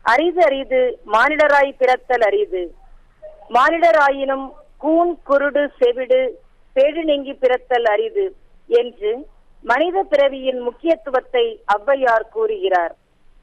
அரிது அரிது மானிடராய் பிறத்தல் அரிது மானிடராயினும் கூன் குருடு செவிடு பேடு நீங்கி பிறத்தல் அரிது என்று மனித பிறவியின் முக்கியத்துவத்தை ஔவையார் கூறுகிறார்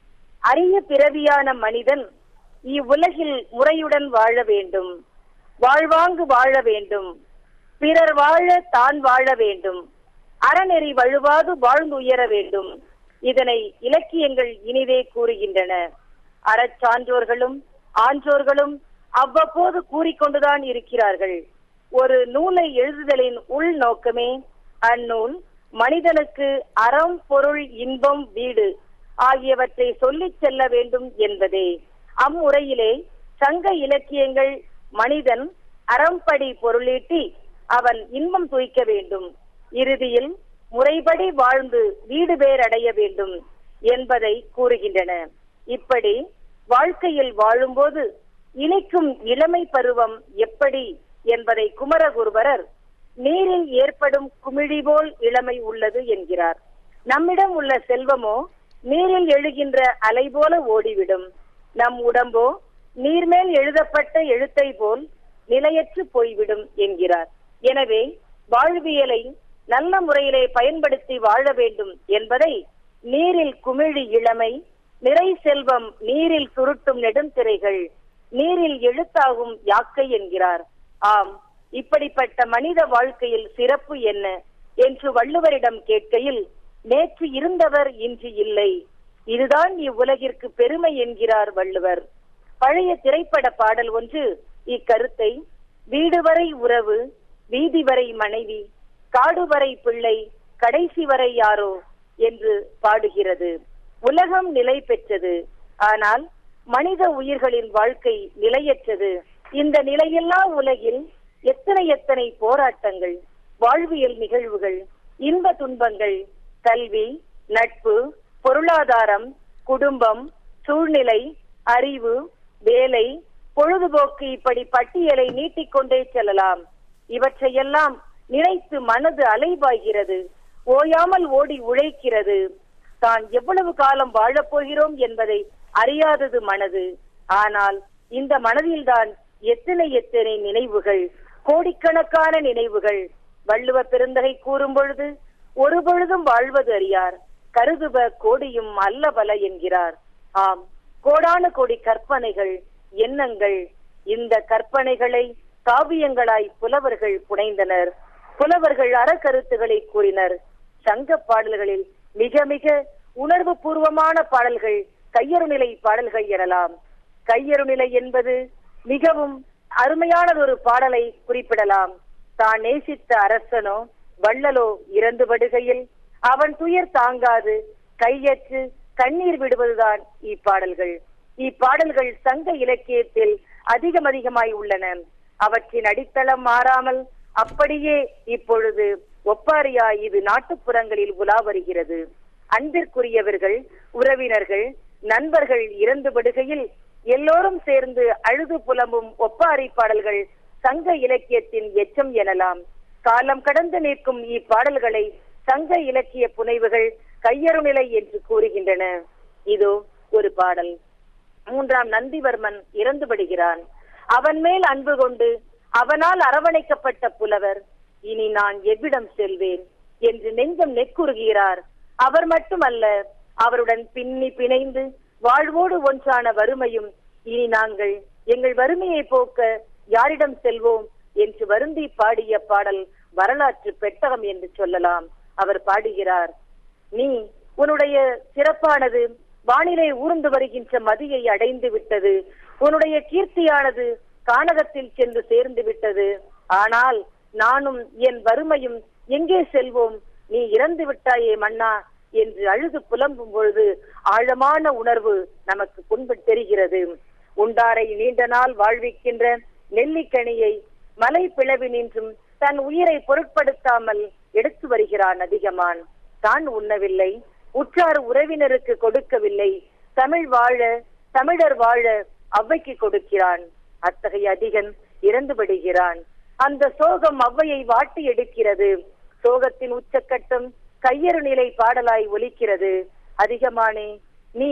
அரிய பிறவியான மனிதன் இவ்வுலகில் முறையுடன் வாழ வேண்டும் வாழ்வாங்கு வாழ வேண்டும் பிறர் வாழ தான் வாழ வேண்டும் அறநெறி வழுவாது வாழ்ந்து உயர வேண்டும் இதனை இலக்கியங்கள் இனிதே கூறுகின்றன அறச்சான்றோர்களும் ஆன்றோர்களும் அவ்வப்போது கூறிக்கொண்டுதான் இருக்கிறார்கள் ஒரு நூலை எழுதுதலின் உள் நோக்கமே அந்நூல் மனிதனுக்கு அறம் பொருள் இன்பம் வீடு ஆகியவற்றை சொல்லிச் செல்ல வேண்டும் என்பதே அம்முறையிலே சங்க இலக்கியங்கள் மனிதன் அறம்படி பொருளீட்டி அவன் இன்பம் துய்க்க வேண்டும் இறுதியில் முறைப்படி வாழ்ந்து வீடு பேர் அடைய வேண்டும் என்பதை கூறுகின்றன இப்படி வாழ்க்கையில் வாழும்போது இனிக்கும் இளமை பருவம் எப்படி என்பதை குமரகுருபரர் நீரில் ஏற்படும் குமிழி போல் இளமை உள்ளது என்கிறார் நம்மிடம் உள்ள செல்வமோ நீரில் எழுகின்ற அலை போல ஓடிவிடும் நம் உடம்போ நீர்மேல் எழுதப்பட்ட எழுத்தை போல் நிலையற்று போய்விடும் என்கிறார் எனவே வாழ்வியலை நல்ல முறையிலே பயன்படுத்தி வாழ வேண்டும் என்பதை நீரில் குமிழி இளமை நிறை செல்வம் நீரில் சுருட்டும் நெடுந்திரைகள் நீரில் எழுத்தாகும் யாக்கை என்கிறார் ஆம் இப்படிப்பட்ட மனித வாழ்க்கையில் சிறப்பு என்ன என்று வள்ளுவரிடம் கேட்கையில் நேற்று இருந்தவர் இன்று இல்லை இதுதான் இவ்வுலகிற்கு பெருமை என்கிறார் வள்ளுவர் பழைய திரைப்பட பாடல் ஒன்று இக்கருத்தை வீடு வரை உறவு வீதி வரை மனைவி காடு வரை பிள்ளை கடைசி வரை யாரோ என்று பாடுகிறது உலகம் நிலை பெற்றது ஆனால் மனித உயிர்களின் வாழ்க்கை நிலையற்றது இந்த நிலையில்லா உலகில் எத்தனை எத்தனை போராட்டங்கள் வாழ்வியல் நிகழ்வுகள் இன்ப துன்பங்கள் கல்வி நட்பு பொருளாதாரம் குடும்பம் சூழ்நிலை அறிவு வேலை பொழுதுபோக்கு இப்படி பட்டியலை நீட்டிக்கொண்டே செல்லலாம் இவற்றையெல்லாம் நினைத்து மனது அலைபாய்கிறது ஓயாமல் ஓடி உழைக்கிறது தான் எவ்வளவு காலம் வாழப் போகிறோம் என்பதை அறியாதது மனது ஆனால் இந்த மனதில்தான் எத்தனை எத்தனை நினைவுகள் கோடிக்கணக்கான நினைவுகள் வள்ளுவ பெருந்தகை கூறும் பொழுது ஒரு பொழுதும் வாழ்வது அறியார் கருதுப கோடியும் அல்ல பல என்கிறார் ஆம் கோடான கோடி கற்பனைகள் எண்ணங்கள் இந்த கற்பனைகளை காவியங்களாய் புலவர்கள் புனைந்தனர் புலவர்கள் அறக்கருத்துக்களை கூறினர் சங்க பாடல்களில் மிக மிக உணர்வு பூர்வமான பாடல்கள் கையறுநிலை பாடல்கள் எனலாம் கையறுநிலை என்பது மிகவும் அருமையானது ஒரு பாடலை குறிப்பிடலாம் தான் நேசித்த அரசனோ வள்ளலோ இறந்து படுகையில் அவன் துயர் தாங்காது கையற்று கண்ணீர் விடுவதுதான் இப்பாடல்கள் இப்பாடல்கள் சங்க இலக்கியத்தில் அதிகம் அதிகமாய் உள்ளன அவற்றின் அடித்தளம் மாறாமல் அப்படியே இப்பொழுது ஒப்பாரியாய் இது நாட்டுப்புறங்களில் உலா வருகிறது அன்பிற்குரியவர்கள் உறவினர்கள் நண்பர்கள் இறந்து படுகையில் எல்லோரும் சேர்ந்து அழுது புலம்பும் ஒப்பாரி பாடல்கள் சங்க இலக்கியத்தின் எச்சம் எனலாம் காலம் கடந்து நிற்கும் இப்பாடல்களை சங்க இலக்கிய புனைவுகள் கையறுநிலை என்று கூறுகின்றன இதோ ஒரு பாடல் மூன்றாம் நந்திவர்மன் இறந்து படுகிறான் அவன் மேல் அன்பு கொண்டு அவனால் அரவணைக்கப்பட்ட புலவர் இனி நான் எவ்விடம் செல்வேன் என்று நெஞ்சம் நெக்குறுகிறார் அவர் மட்டுமல்ல அவருடன் பின்னி பிணைந்து வாழ்வோடு ஒன்றான வறுமையும் இனி நாங்கள் எங்கள் வறுமையை போக்க யாரிடம் செல்வோம் என்று வருந்தி பாடிய பாடல் வரலாற்று பெட்டகம் என்று சொல்லலாம் அவர் பாடுகிறார் நீ உன்னுடைய சிறப்பானது வானிலை ஊர்ந்து வருகின்ற மதியை அடைந்து விட்டது உன்னுடைய கீர்த்தியானது கானகத்தில் சென்று சேர்ந்து விட்டது ஆனால் நானும் என் வறுமையும் எங்கே செல்வோம் நீ இறந்து விட்டாயே மன்னா என்று அழுது புலம்பும் பொழுது ஆழமான உணர்வு நமக்கு புண்பு தெரிகிறது உண்டாரை நீண்ட நாள் வாழ்விக்கின்ற நெல்லிக்கனியை மலை பிளவி நின்றும் தன் உயிரை பொருட்படுத்தாமல் எடுத்து வருகிறான் அதிகமான் தான் உண்ணவில்லை உற்றார் உறவினருக்கு கொடுக்கவில்லை தமிழ் வாழ தமிழர் வாழ அவ்வைக்கு கொடுக்கிறான் அத்தகைய அதிகன் இறந்து விடுகிறான் அந்த சோகம் அவ்வையை வாட்டி எடுக்கிறது சோகத்தின் உச்சக்கட்டம் கையறு நிலை பாடலாய் ஒலிக்கிறது அதிகமானே நீ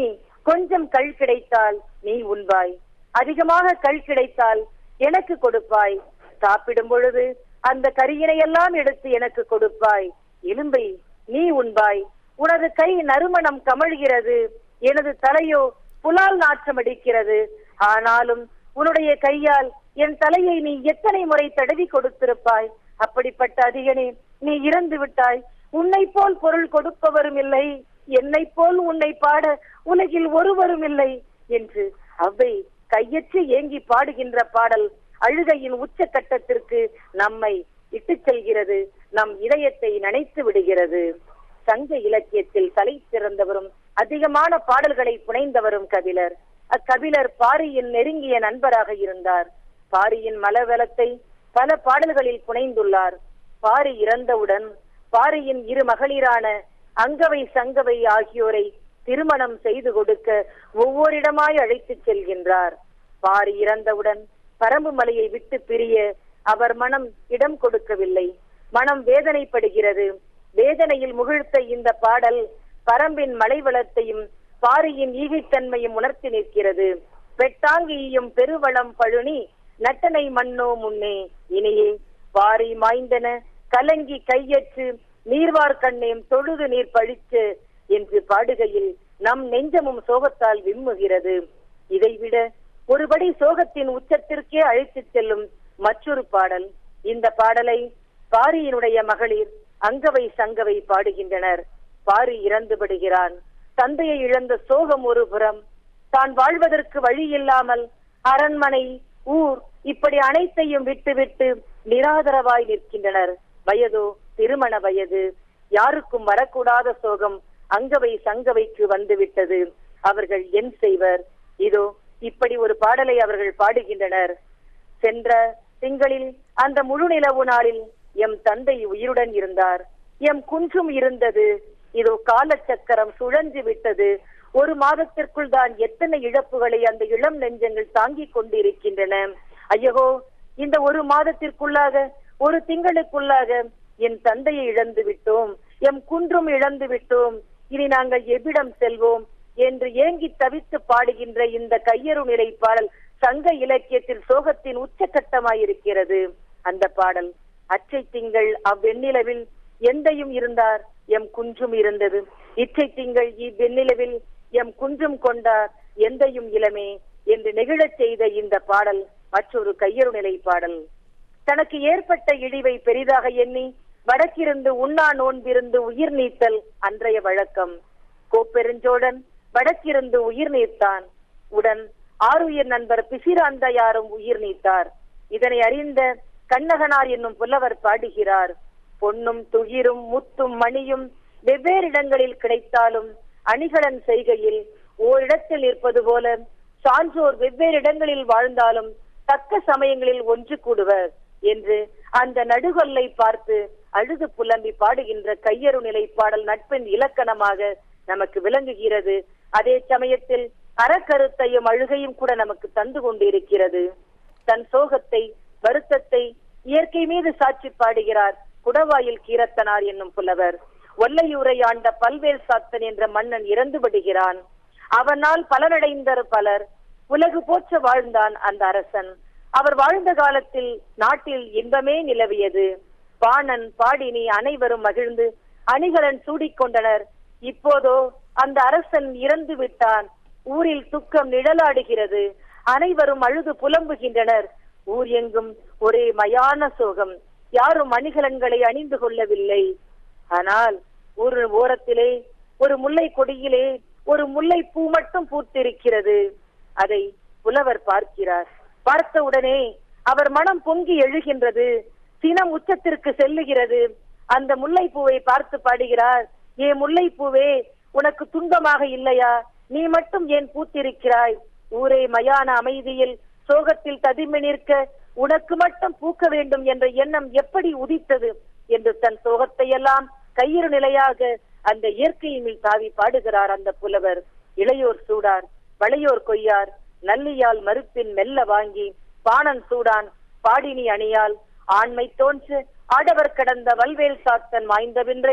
கொஞ்சம் கள் கிடைத்தால் நீ உண்பாய் அதிகமாக கள் கிடைத்தால் எனக்கு கொடுப்பாய் சாப்பிடும் பொழுது அந்த கரியினை எல்லாம் எடுத்து எனக்கு கொடுப்பாய் எலும்பை நீ உண்பாய் உனது கை நறுமணம் கமழ்கிறது எனது தலையோ புலால் நாற்றம் அடிக்கிறது ஆனாலும் உன்னுடைய கையால் என் தலையை நீ எத்தனை முறை தடவி கொடுத்திருப்பாய் அப்படிப்பட்ட அதிகனே நீ இறந்து விட்டாய் உன்னை போல் பொருள் கொடுப்பவரும் இல்லை என்னை போல் உன்னை பாட உலகில் ஒருவரும் இல்லை என்று அவ்வை கையற்று ஏங்கி பாடுகின்ற பாடல் அழுகையின் உச்சக்கட்டத்திற்கு நம்மை இட்டுச் செல்கிறது நம் இதயத்தை நனைத்து விடுகிறது சங்க இலக்கியத்தில் தலை சிறந்தவரும் அதிகமான பாடல்களை புனைந்தவரும் கபிலர் அக்கபிலர் பாரியின் நெருங்கிய நண்பராக இருந்தார் பாரியின் மலவலத்தை பல பாடல்களில் புனைந்துள்ளார் பாரி இறந்தவுடன் பாரியின் இரு மகளிரான அங்கவை சங்கவை ஆகியோரை திருமணம் செய்து கொடுக்க ஒவ்வொரிடமாய் அழைத்துச் செல்கின்றார் பாரி இறந்தவுடன் பரம்பு மலையை விட்டு பிரிய அவர் மனம் இடம் கொடுக்கவில்லை மனம் வேதனைப்படுகிறது வேதனையில் முகிழ்த்த இந்த பாடல் பரம்பின் மலைவளத்தையும் பாரியின் ஈகைத்தன்மையும் உணர்த்தி நிற்கிறது பெட்டாங்கியும் பெருவளம் பழுனி நட்டனை மண்ணோ முன்னே இனியே பாரி மாய்ந்தன கலங்கி கையற்று நீர்வார் கண்ணேம் தொழுது நீர் பழிச்சு என்று பாடுகையில் நம் நெஞ்சமும் சோகத்தால் விம்முகிறது இதைவிட ஒருபடி சோகத்தின் உச்சத்திற்கே அழைத்துச் செல்லும் மற்றொரு பாடல் இந்த பாடலை பாரியினுடைய மகளிர் அங்கவை சங்கவை பாடுகின்றனர் பாரி இறந்து விடுகிறான் தந்தையை இழந்த சோகம் ஒரு புறம் தான் வாழ்வதற்கு வழி இல்லாமல் அரண்மனை ஊர் இப்படி அனைத்தையும் விட்டுவிட்டு நிராதரவாய் நிற்கின்றனர் வயதோ திருமண வயது யாருக்கும் வரக்கூடாத சோகம் அங்கவை சங்கவைக்கு வந்துவிட்டது அவர்கள் என் செய்வர் இதோ இப்படி ஒரு பாடலை அவர்கள் பாடுகின்றனர் சென்ற திங்களில் அந்த முழு நிலவு நாளில் எம் தந்தை உயிருடன் இருந்தார் எம் குன்றும் இருந்தது இதோ காலச்சக்கரம் சுழன்று விட்டது ஒரு மாதத்திற்குள் தான் எத்தனை இழப்புகளை அந்த இளம் நெஞ்சங்கள் தாங்கிக் கொண்டிருக்கின்றன ஐயகோ இந்த ஒரு மாதத்திற்குள்ளாக ஒரு திங்களுக்குள்ளாக என் தந்தையை இழந்து விட்டோம் எம் குன்றும் இழந்து விட்டோம் இனி நாங்கள் எவ்விடம் செல்வோம் என்று ஏங்கி தவித்து பாடுகின்ற இந்த கையறு நிலை பாடல் சங்க இலக்கியத்தில் சோகத்தின் உச்சகட்டமாயிருக்கிறது அந்த பாடல் அச்சை திங்கள் அவ்வெண்ணிலவில் எந்தையும் இருந்தார் எம் குன்றும் இருந்தது இச்சை திங்கள் இவ்வெண்ணிலவில் எம் குன்றும் கொண்டார் எந்தையும் இளமே என்று நெகிழச் செய்த இந்த பாடல் மற்றொரு கையறு நிலை பாடல் தனக்கு ஏற்பட்ட இழிவை பெரிதாக எண்ணி வடக்கிருந்து உண்ணா நோன்பிருந்து உயிர் நீத்தல் அன்றைய வழக்கம் கோப்பெருஞ்சோழன் வடக்கிருந்து உயிர் நீத்தான் உடன் ஆறுயிர் நண்பர் பிசிராந்தையாரும் உயிர் நீத்தார் இதனை அறிந்த கண்ணகனார் என்னும் புலவர் பாடுகிறார் பொன்னும் துகிரும் முத்தும் மணியும் வெவ்வேறு இடங்களில் கிடைத்தாலும் அணிகலன் செய்கையில் ஓரிடத்தில் இருப்பது போல சான்றோர் வெவ்வேறு இடங்களில் வாழ்ந்தாலும் தக்க சமயங்களில் ஒன்று கூடுவர் என்று அந்த நடுகொல்லை பார்த்து அழுது புலம்பி பாடுகின்ற கையறு நிலை பாடல் நட்பின் இலக்கணமாக நமக்கு விளங்குகிறது அதே சமயத்தில் அறக்கருத்தையும் அழுகையும் கூட நமக்கு தந்து கொண்டிருக்கிறது தன் சோகத்தை வருத்தத்தை இயற்கை மீது சாட்சி பாடுகிறார் குடவாயில் கீரத்தனார் என்னும் புலவர் ஒல்லையூரை ஆண்ட பல்வேல் சாத்தன் என்ற மன்னன் இறந்து விடுகிறான் அவனால் பலனடைந்த பலர் உலகு போற்ற வாழ்ந்தான் அந்த அரசன் அவர் வாழ்ந்த காலத்தில் நாட்டில் இன்பமே நிலவியது பாணன் பாடினி அனைவரும் மகிழ்ந்து அணிகலன் சூடிக்கொண்டனர் இப்போதோ அந்த அரசன் இறந்து விட்டான் ஊரில் துக்கம் நிழலாடுகிறது அனைவரும் அழுது புலம்புகின்றனர் ஊர் எங்கும் ஒரே மயான சோகம் யாரும் அணிகலன்களை அணிந்து கொள்ளவில்லை ஆனால் ஒரு ஓரத்திலே ஒரு முல்லை கொடியிலே ஒரு முல்லை பூ மட்டும் பூத்திருக்கிறது அதை புலவர் பார்க்கிறார் பார்த்தவுடனே அவர் மனம் பொங்கி எழுகின்றது சினம் உச்சத்திற்கு செல்லுகிறது அந்த முல்லைப்பூவை பார்த்து பாடுகிறார் ஏ முல்லைப்பூவே உனக்கு துன்பமாக இல்லையா நீ மட்டும் ஏன் பூத்திருக்கிறாய் ஊரே மயான அமைதியில் சோகத்தில் ததுமி நிற்க உனக்கு மட்டும் பூக்க வேண்டும் என்ற எண்ணம் எப்படி உதித்தது என்று தன் சோகத்தை எல்லாம் கயிறு நிலையாக அந்த இயற்கையின் மேல் தாவி பாடுகிறார் அந்த புலவர் இளையோர் சூடார் வளையோர் கொய்யார் நல்லியால் மறுப்பின் மெல்ல வாங்கி பாணன் சூடான் பாடினி அணியால் ஆண்மை தோன்று ஆடவர் கடந்த வல்வேல் சாத்தன் மாய்ந்தவின்றை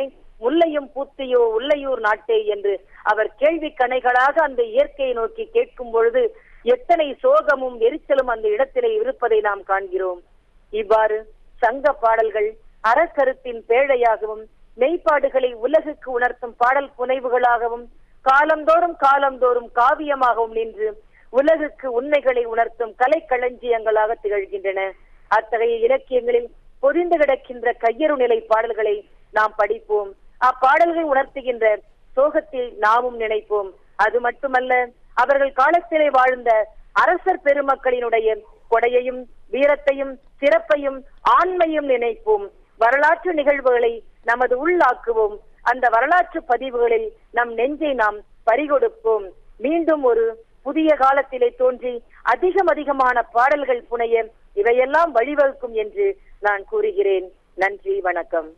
முல்லையும் பூத்தியோ உள்ளையூர் நாட்டே என்று அவர் கேள்வி கணைகளாக அந்த இயற்கையை நோக்கி கேட்கும் பொழுது எத்தனை சோகமும் எரிச்சலும் அந்த இடத்திலே இருப்பதை நாம் காண்கிறோம் இவ்வாறு சங்க பாடல்கள் அறக்கருத்தின் பேழையாகவும் மெய்ப்பாடுகளை உலகுக்கு உணர்த்தும் பாடல் புனைவுகளாகவும் காலந்தோறும் காலந்தோறும் காவியமாகவும் நின்று உலகுக்கு உண்மைகளை உணர்த்தும் கலைக்களஞ்சியங்களாக திகழ்கின்றன அத்தகைய இலக்கியங்களில் பொதிந்து கிடக்கின்ற கையறு நிலை பாடல்களை நாம் படிப்போம் அப்பாடல்கள் உணர்த்துகின்ற சோகத்தில் நாமும் நினைப்போம் அது மட்டுமல்ல அவர்கள் காலத்திலே வாழ்ந்த அரசர் பெருமக்களினுடைய கொடையையும் வீரத்தையும் சிறப்பையும் ஆண்மையும் நினைப்போம் வரலாற்று நிகழ்வுகளை நமது உள்ளாக்குவோம் அந்த வரலாற்று பதிவுகளில் நம் நெஞ்சை நாம் பறிகொடுப்போம் மீண்டும் ஒரு புதிய காலத்திலே தோன்றி அதிகம் அதிகமான பாடல்கள் புனைய இவையெல்லாம் வழிவகுக்கும் என்று நான் கூறுகிறேன் நன்றி வணக்கம்